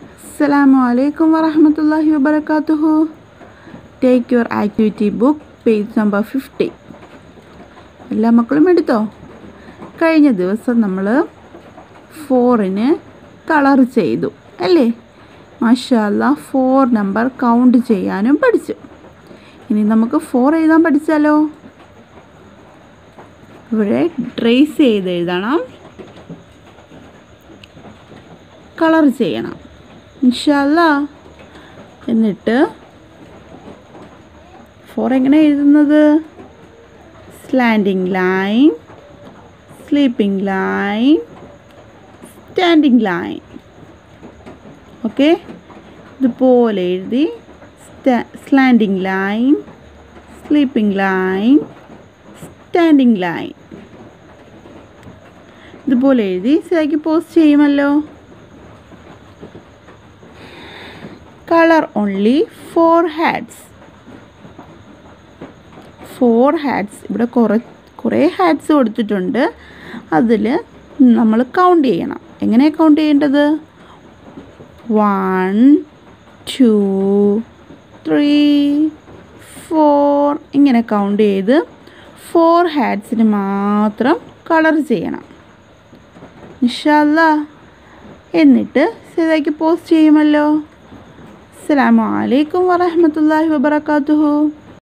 അസ്സലാമു അലൈക്കും വറഹമത്തല്ലാഹി വബർക്കാത്തുഹു take your activity book page number fifty എല്ലാ മക്കളും എടുത്തോ കഴിഞ്ഞ ദിവസം നമ്മൾ ഫോറിന് കളർ ചെയ്തു അല്ലേ മാഷാല്ല ഫോർ നമ്പർ കൗണ്ട് ചെയ്യാനും പഠിച്ചു ഇനി നമുക്ക് ഫോർ എഴുതാൻ പഠിച്ചാലോ ഇവിടെ ട്രേസ് ചെയ്ത് എഴുതണം കളർ ചെയ്യണം ഇൻഷല്ല എന്നിട്ട് ഫോർ എങ്ങനെ എഴുതുന്നത് slanting line sleeping line standing line okay ഇതുപോലെ എഴുതി slanting line sleeping line standing line ഇതുപോലെ എഴുതി ശരിക്ക് പോസ്റ്റ് ചെയ്യുമല്ലോ colour only four hats four hats ഇവിടെ കുറേ കുറേ ഹാഡ്സ് കൊടുത്തിട്ടുണ്ട് അതിൽ നമ്മൾ കൗണ്ട് ചെയ്യണം എങ്ങനെ കൗണ്ട് ചെയ്യേണ്ടത് വൺ ടു ത്രീ ഫോർ ഇങ്ങനെ കൗണ്ട് ചെയ്ത് ഫോർ ഹാഡ്സിന് മാത്രം കളർ ചെയ്യണം ഇൻഷല്ല എന്നിട്ട് ശരിയാക്കി പോസ്റ്റ് ചെയ്യുമല്ലോ അസ്സലാമു അലൈക്കും വറഹമത്തല്ലാഹി വബർക്കാത്തുഹു